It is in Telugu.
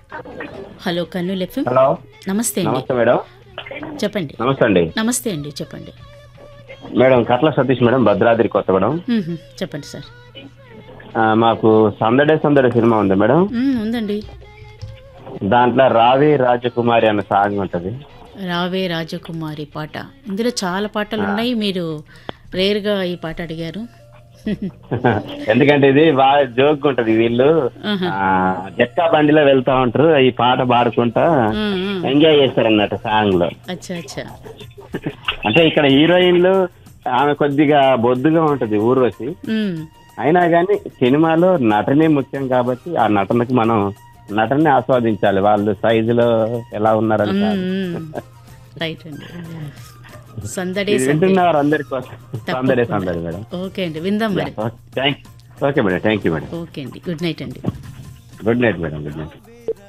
హలో కర్నూలు ఎఫ్ఎం హలో నమస్తే అండి నమస్తే మేడం చెప్పండి నమస్తే అండి నమస్తే అండి చెప్పండి మేడం కట్ల సతీష్ మేడం భద్రాద్రి కొత్తగూడెం మ్మ్. చెప్పండి సార్ ఆ, మాకు సందడే సందడే సినిమా ఉంది మేడం మ్మ్, ఉందండి దాంట్లో రావే రాజకుమారి అనే సాంగ్ ఉంటది రావే రాజకుమారి పాట ఇందులో చాలా పాటలు ఉన్నాయి మీరు రేర్గా ఈ పాట అడిగారు ఎందుకంటే ఇది బాగా జోక్ ఉంటది వీళ్ళు ఆహా. ఆ, జట్కా బండిలో వెళ్తా ఉంటారు ఈ పాట పాడుకుంటా మ్మ్, మ్మ్. ఎంజాయ్ చేస్తారు అన్నట్టు సాంగ్ లో అచ్చా అచ్చా అంటే ఇక్కడ హీరోయిన్లు ఆమె కొద్దిగా బొద్దుగా ఉంటది ఊర్వశి మ్మ్. అయినా కానీ సినిమాలో నటనే ముఖ్యం కాబట్టి ఆ నటనకు మనం నటనే ఆస్వాదించాలి వాళ్ళు సైజులో ఎలా ఉన్నారని కాదు. మ్మ్. రైట్ అండి సందడే ఇది సందడి వింటున్నారు అందరి కోసం సందడే సందడి మేడం ఓకే అండి విందాం మరి thank okay madam thank you madam okay అండి గుడ్ నైట్ అండి good night madam good night